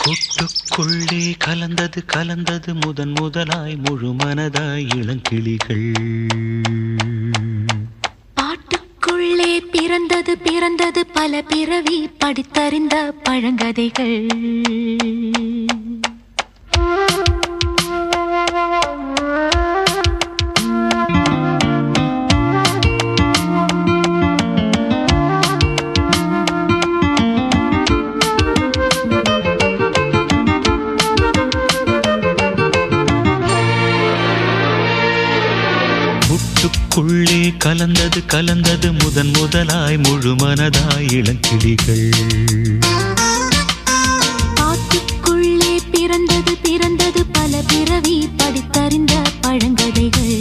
கூட்டுக்குள்ளே கலந்தது கலந்தது முதன் முதலாய் முழு மனதாய் இளங்கிளிகள் பாட்டுக்குள்ளே பிறந்தது பிறந்தது பல பிறவி படித்தறிந்த பழங்கதைகள் கூட்டுக்குள்ளே கலந்தது கலந்தது முதன் முதலாய் முழு மனதாய் இளங்கிளிகள் பாட்டுக்குள்ளே பிறந்தது பிறந்தது பல பிறவி படித்தறிந்த பழங்கதைகள்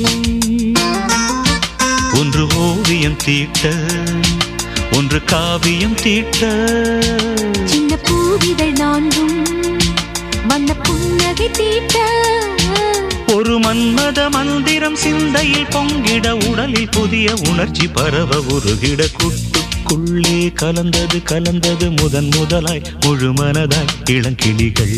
ஒன்று ஓவியம் தீட்ட ஒன்று காவியம் தீட்ட சின்ன பூவிதழ் நான்கும் வண்ண புன்னகை தீட்ட ஒரு மன்மத மந்திரம் சிந்தையில் பொங்கிட உடலில் புதிய உணர்ச்சி பரவ உருகிட கூட்டுக்குள்ளே கலந்தது கலந்தது முதன் முதலாய் முழு மனதாய் இளங்கிளிகள்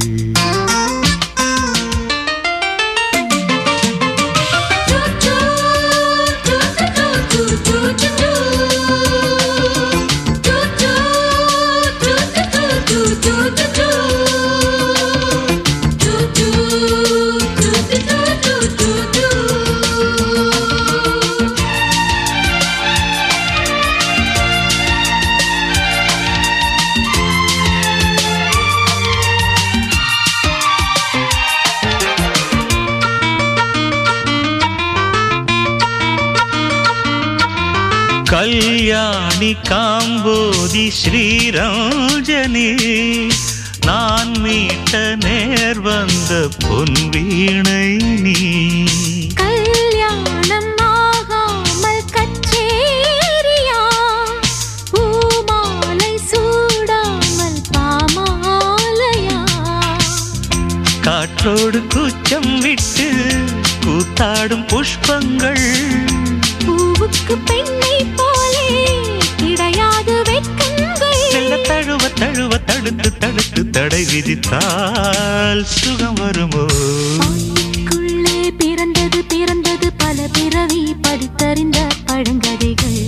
கல்யாணி காம்போதி ஸ்ரீரஞ்சனி நான் மீட்ட நேர் வந்த பொன் வீணை நீ கல்யாணம் ஆகாமல் கச்சேரியா பூமாலை சூடாமல் பாமாலையா காற்றோடு கூச்சம் விட்டு கூத்தாடும் புஷ்பங்கள் பூவுக்கு பெண்ணை போலே கிடையாது வெட்கங்கள் செல்ல தழுவ தழுவ தடுத்து தடுத்து தடை விதித்தால் சுகம் வருமோ பாட்டுக்குள்ளே பிறந்தது பிறந்தது பல பிறவி படித்தறிந்த பழங்கதைகள்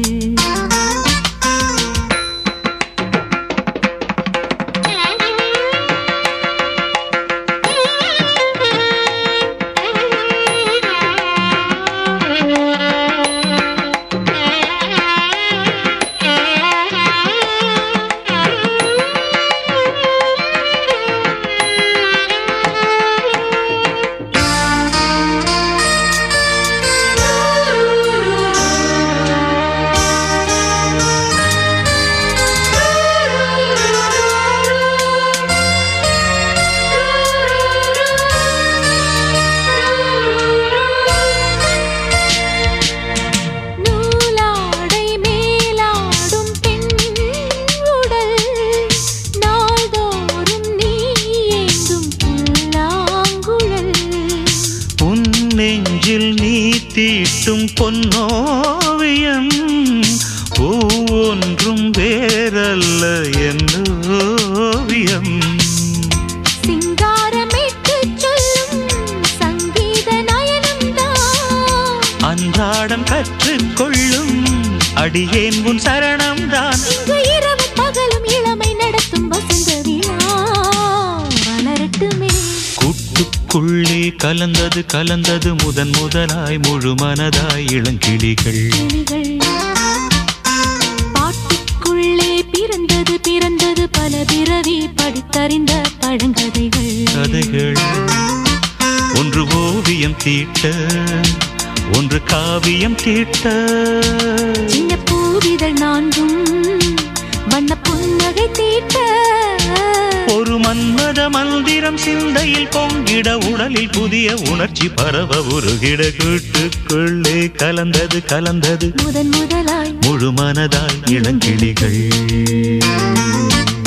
நூலாடை மேலாடும் பெண் உடல் நாள்தோறும் நீ ஏந்தும் புல்லாங்குழல் உன் நெஞ்சில் நீ தீட்டும் பொன்னோவியம் ஒவ்வொன்றும் வேறல்ல என் ஓவியம் சிங்காரமிட்டு சொல்லும் சங்கீத நயனம்தான் அன்றாடம் கற்றுக்கொள்ளும் அடியேன் உன் சரணம்தான் இங்கு இரவு பகலும் இளமை நடத்தும் வசந்த விழா வளரட்டுமே கூட்டுக்குள்ளே கலந்தது கலந்தது முதன் முதலாய் முழு மனதாய் இளங்கிளிகள் கிளிகள் பாட்டுக்குள்ளே பிறந்தது பிறந்தது பல பிறவி படித்தறிந்த பழங்கதைகள் கதைகள் ஒன்று ஓவியம் தீட்ட ஒன்று காவியம் தீட்ட சின்ன பூவிதழ் நான்கும் வண்ண புன்னகை தீட்ட ஒரு மன்மத மந்திரம் சிந்தையில் பொங்கிட உடலில் புதிய உணர்ச்சி பரவ உருகிட கூட்டுக்குள்ளே கலந்தது கலந்தது முதன் முதலாய் முழு மனதாய் இளங்கிளிகள்